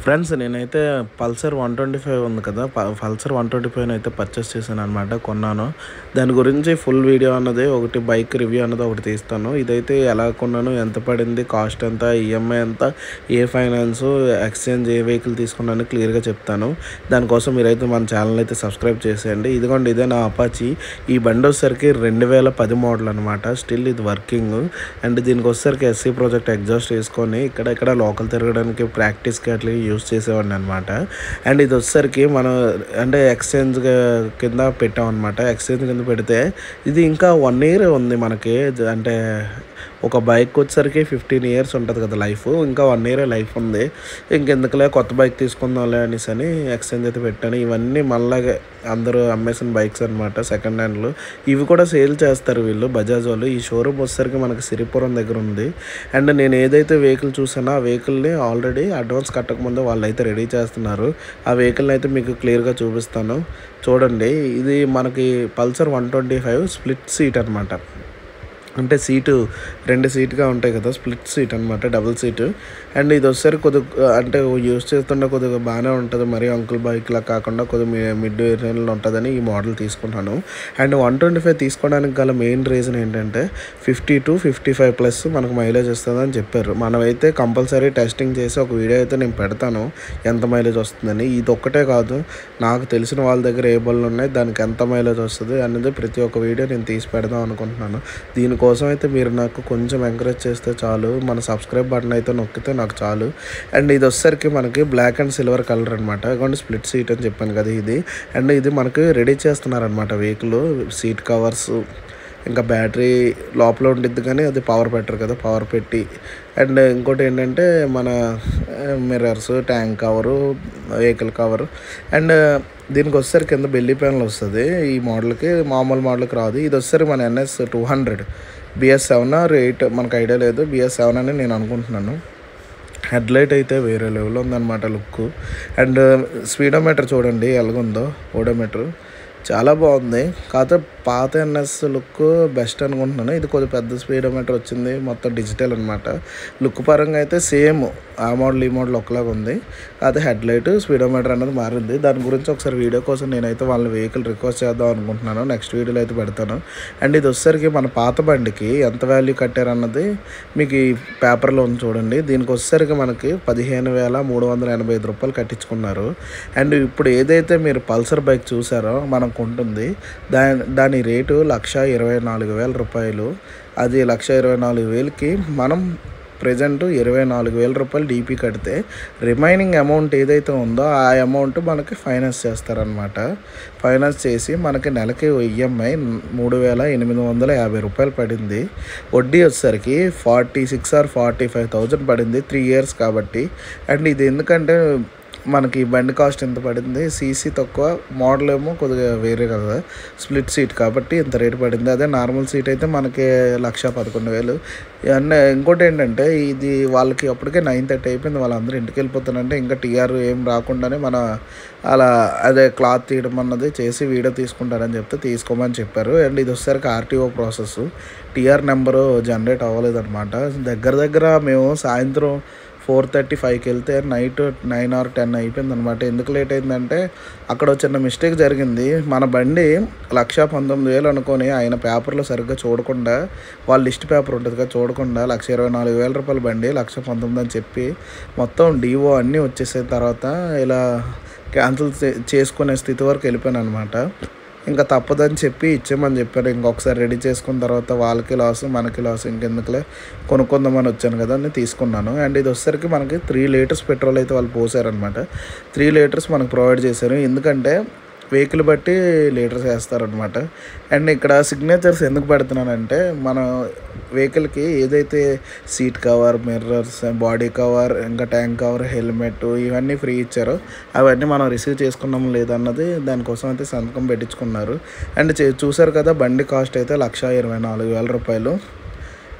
friends నేనైతే Pulsar one twenty five ఉంది కదా ప- పల్సర్ వన్ ట్వంటీ ఫైవ్ అయితే పర్చేస్ చేశాను అనమాట కొన్నాను దాని గురించి ఫుల్ వీడియో అన్నది ఒకటి బైక్ రివ్యూ అన్నది ఒకటి తీస్తాను ఇదైతే ఎలా కొన్నాను ఎంత పడింది కాస్ట్ ఎంత ఈఎంఐ ఎంత ఏ ఫైనాన్స్ ఎక్స్చేంజ్ ఏ వెహికల్ తీసుకున్నాను క్లియర్గా చెప్తాను దానికోసం మీరైతే మన ఛానల్ అయితే సబ్స్క్రైబ్ చేసేయండి ఇదిగోండి ఇదే నా అపాచి ఈ బండి వచ్చేసరికి రెండు వేల పది మోడల్ అనమాట స్టిల్ ఇది వర్కింగ్ అండ్ దీనికి వచ్చేసరికి ఎస్సీ ప్రాజెక్ట్ ఎగ్జాస్ట్ వేసుకొని ఇక్కడ ఇక్కడ లోకల్ తిరగడానికి ప్రాక్టీస్కి అట్లా యూస్ చేసేవాడిని అనమాట అండ్ ఇది వచ్చేసరికి మనం అంటే ఎక్స్చేంజ్ కింద పెట్టాం అనమాట ఎక్స్చేంజ్ కింద పెడితే ఇది ఇంకా వన్ ఇయర్ ఉంది మనకి జ- అంటే ఒక బైక్ వచ్చేసరికి ఫిఫ్టీన్ ఇయర్స్ ఉంటుంది కదా లైఫ్ ఇంకా వన్ ఇయర్ లైఫ్ ఉంది ఇంకెందుకులే కొత్త బైక్ తీసుకుందాంలే అనేసి అని ఎక్స్చేంజ్ అయితే పెట్టాను ఇవన్నీ మళ్ళా అందరూ అమ్మేసిన బైక్స్ అనమాట సెకండ్ హ్యాండ్లు ఇవి కూడా సేల్ చేస్తారు వీళ్ళు బజాజ్ వాళ్ళు ఈ షోరూమ్ వచ్చేసరికి మనకి సిరిపురం దగ్గర ఉంది అండ్ నేను ఏదైతే వెహికల్ చూసానో ఆ వెహికల్ని ఆల్రెడీ అడ్వాన్స్ కట్టకముందే వాళ్ళు అయితే రెడీ చేస్తున్నారు ఆ వెహికల్ని అయితే మీకు క్లియర్గా చూపిస్తాను చూడండి ఇది మనకి Pulsar one twenty five split seat అనమాట అంటే సీటు రెండు సీట్గా ఉంటాయి కదా స్ప్లిట్ సీట్ అనమాట డబుల్ సీటు అండ్ ఇది వచ్చేసరికి కొద్దిగా అంటే యూస్ చేస్తుంటే కొద్దిగా బాగానే ఉంటుంది మరి అంకుల్ బైక్లా కాకుండా కొద్దిగా మిడ్ రేంజ్లో ఉంటుందని ఈ మోడల్ తీసుకున్నాను అండ్ వన్ ట్వంటీ ఫైవ్ తీసుకోవడానికి గల మెయిన్ రీజన్ ఏంటంటే fifty to fifty five plus మనకు మైలేజ్ వస్తుందని చెప్పారు మనమైతే కంపల్సరీ టెస్టింగ్ చేసి ఒక వీడియో అయితే నేను పెడతాను ఎంత మైలేజ్ వస్తుందని ఇది ఒక్కటే కాదు నాకు తెలిసిన వాళ్ళ దగ్గర ఏ బళ్ళు ఉన్నాయి దానికి ఎంత మైలేజ్ వస్తుంది అనేది ప్రతి ఒక్క వీడియో నేను తీసి పెడదాం అనుకుంటున్నాను దీనికోసం అయితే మీరు నాకు కొంచెం ఎంకరేజ్ చేస్తే చాలు మన సబ్స్క్రైబ్ బటన్ అయితే నొక్కితే నాకు చాలు అండ్ ఇది వచ్చేసరికి మనకి బ్లాక్ అండ్ సిల్వర్ కలర్ అనమాట అకౌంట్ స్ప్లిట్ సీట్ అని చెప్పాను కదా ఇది అండ్ ఇది మనకి రెడీ చేస్తున్నారనమాట వెహికల్ సీట్ కవర్స్ ఇంకా బ్యాటరీ లోపల ఉండిద్ది కానీ అది పవర్ పెట్టరు కదా పవర్ పెట్టి అండ్ ఇంకోటి ఏంటంటే మన mirrors tank cover vehicle cover and దీనికి వచ్చేసరికి కింద బెల్లి ప్యానల్ వస్తుంది ఈ మోడల్కి మామూలు మోడల్కి రాదు ఇది వచ్చేసరికి మన NS two hundred BS seven or eight మనకు ఐడియా లేదు బిఎస్ సెవెన్ అని నేను అనుకుంటున్నాను హెడ్ లైట్ అయితే వేరే లెవెల్ ఉందన్నమాట లుక్ అండ్ స్పీడోమీటర్ చూడండి ఎలాగుందో ఓడోమీటర్ చాలా బాగుంది కాకపోతే పాత ఎన్ఎస్ లుక్ బెస్ట్ అనుకుంటున్నాను ఇది కొద్దిగా పెద్ద స్పీడోమీటర్ వచ్చింది మొత్తం డిజిటల్ అనమాట లుక్ పరంగా అయితే సేమ్ ఆ మోడల్ ఈ మోడల్ ఒకలాగా ఉంది కాకపోతే హెడ్ లైట్ స్పీడోమీటర్ అనేది మారింది దాని గురించి ఒకసారి వీడియో కోసం నేనైతే వాళ్ళ వెహికల్ రిక్వెస్ట్ చేద్దాం అనుకుంటున్నాను నెక్స్ట్ వీడియోలో అయితే పెడతాను అండ్ ఇది వచ్చేసరికి మన పాత బండికి ఎంత వాల్యూ కట్టారన్నది మీకు ఈ పేపర్లో ఉంది చూడండి దీనికి వచ్చేసరికి మనకి పదిహేను వేల మూడు వందల ఎనభై ఐదు రూపాయలు కట్టించుకున్నారు అండ్ ఇప్పుడు ఏదైతే మీరు పల్సర్ బైక్ చూసారో మనకు ఉంటుంది దాని దాని రేటు లక్ష ఇరవై నాలుగు వేల రూపాయలు అది లక్ష ఇరవై నాలుగు వేలకి మనం ప్రజెంట్ ఇరవై నాలుగు వేల రూపాయలు డీపీ కడితే రిమైనింగ్ అమౌంట్ ఏదైతే ఉందో ఆ అమౌంట్ మనకి ఫైనాన్స్ చేస్తారనమాట ఫైనాన్స్ చేసి మనకి నెలకి ఈఎంఐ మూడు వేల ఎనిమిది వందల యాభై రూపాయలు పడింది వడ్డీ వచ్చేసరికి forty six or forty five thousand పడింది త్రీ ఇయర్స్ కాబట్టి అండ్ ఇది ఎందుకంటే మనకి బండి కాస్ట్ ఎంత పడింది సీసీ తక్కువ మోడల్ ఏమో కొద్దిగా వేరే కదా స్ప్లిట్ సీట్ కాబట్టి ఇంత రేటు పడింది అదే నార్మల్ సీట్ అయితే మనకి లక్ష పదకొండు వేలు అండ్ ఇంకోటి ఏంటంటే ఇది వాళ్ళకి అప్పటికే నైన్ థర్టీ అయిపోయింది వాళ్ళందరూ ఇంటికి వెళ్ళిపోతానంటే ఇంకా టీఆర్ ఏం రాకుండానే మన అలా అదే క్లాత్ తీయడం అన్నది చేసి వీడియో తీసుకుంటారని చెప్తే తీసుకోమని చెప్పారు అండ్ ఇది వచ్చేసరికి RTO process TR number generate అవ్వలేదన్నమాట దగ్గర దగ్గర మేము సాయంత్రం ఫోర్ థర్టీ ఫైవ్కి వెళ్తే నైట్ నైన్ ఆర్ టెన్ అయిపోయింది అనమాట ఎందుకు లేట్ అయిందంటే అక్కడ ఒక చిన్న మిస్టేక్ జరిగింది మన బండి లక్ష పంతొమ్మిది వేలు అనుకొని ఆయన పేపర్లో సరిగ్గా చూడకుండా వాళ్ళ లిస్ట్ పేపర్ ఉంటుంది కదా చూడకుండా లక్ష ఇరవై నాలుగు వేల రూపాయల బండి లక్ష పంతొమ్మిది అని చెప్పి మొత్తం డీఓ అన్నీ వచ్చేసిన తర్వాత ఇలా క్యాన్సిల్ చే- చేసుకునే స్థితి వరకు వెళ్ళిపోయాను అనమాట ఇంకా తప్పదని చెప్పి ఇచ్చేమని చెప్పారు ఇంకొకసారి రెడీ చేసుకున్న తర్వాత వాళ్ళకి లాస్ మనకి లాస్ ఇంకెందుకులే కొనుక్కుందామని వచ్చాను కదా అని తీసుకున్నాను అండ్ ఇది వచ్చేసరికి మనకి త్రీ లీటర్స్ పెట్రోల్ అయితే వాళ్ళు పోసారనమాట త్రీ లీటర్స్ మనకు ప్రొవైడ్ చేశారు ఎందుకంటే వెహికల్ బట్టి లీటర్స్ వేస్తారనమాట అండ్ ఇక్కడ సిగ్నేచర్స్ ఎందుకు పెడుతున్నానంటే మన వెహికల్కి ఏదైతే seat cover mirrors body cover ఇంకా ట్యాంక్ కవర్ హెల్మెట్ ఇవన్నీ ఫ్రీ ఇచ్చారో అవన్నీ మనం రిసీవ్ చేసుకున్నాం లేదన్నది దానికోసం అయితే సంతకం పెట్టించుకున్నారు అండ్ చే- చూసారు కదా బండి కాస్ట్ అయితే లక్ష ఇరవై నాలుగు వేల రూపాయలు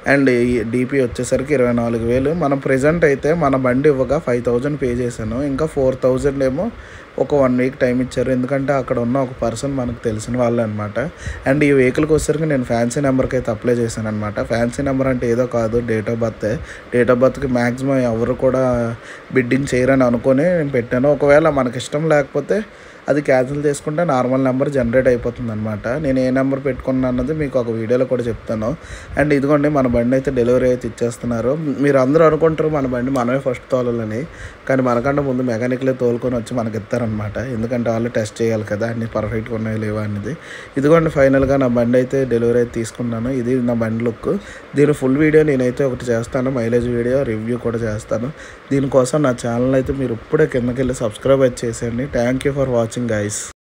అండ్ ఈ డీపీ వచ్చేసరికి ఇరవై నాలుగు వేలు మనం ప్రజెంట్ అయితే మన బండి ఇవ్వగా ఫైవ్ థౌజండ్ పే చేశాను ఇంకా ఫోర్ థౌజండ్ ఏమో ఒక వన్ వీక్ టైం ఇచ్చారు ఎందుకంటే అక్కడ ఉన్న ఒక పర్సన్ మనకు తెలిసిన వాళ్ళు అనమాట అండ్ ఈ వెహికల్కి వచ్చేసరికి నేను ఫ్యాన్సీ నెంబర్కి అయితే అప్లై చేశాను అనమాట ఫ్యాన్సీ నెంబర్ అంటే ఏదో కాదు date of birth date of బర్త్కి మ్యాక్సిమం ఎవరు కూడా బిడ్డింగ్ చేయరని అనుకొని నేను పెట్టాను ఒకవేళ మనకి ఇష్టం లేకపోతే అది క్యాన్సిల్ చేసుకుంటే నార్మల్ నెంబర్ జనరేట్ అయిపోతుంది అనమాట నేను ఏ నెంబర్ పెట్టుకున్నా అన్నది మీకు ఒక వీడియోలో కూడా చెప్తాను అండ్ ఇదిగోండి మన బండి అయితే డెలివరీ అయితే ఇచ్చేస్తున్నారు మీరు అందరూ అనుకుంటారు మన బండి మనమే ఫస్ట్ తోలాలని కానీ మనకంటే ముందు మెకానిక్లే తోలుకొని వచ్చి మనకి ఇస్తారనమాట ఎందుకంటే వాళ్ళు టెస్ట్ చేయాలి కదా అన్ని పర్ఫెక్ట్గా ఉన్నాయో లేవా అనేది ఇదిగోండి ఫైనల్గా నా బండి అయితే డెలివరీ అయితే తీసుకున్నాను ఇది నా బండి లుక్ దీని ఫుల్ వీడియో నేనైతే ఒకటి చేస్తాను మైలేజ్ వీడియో రివ్యూ కూడా చేస్తాను దీనికోసం నా ఛానల్ అయితే మీరు ఇప్పుడే కిందకి వెళ్ళి సబ్స్క్రైబ్ అయితే చేసేయండి thank you for watching guys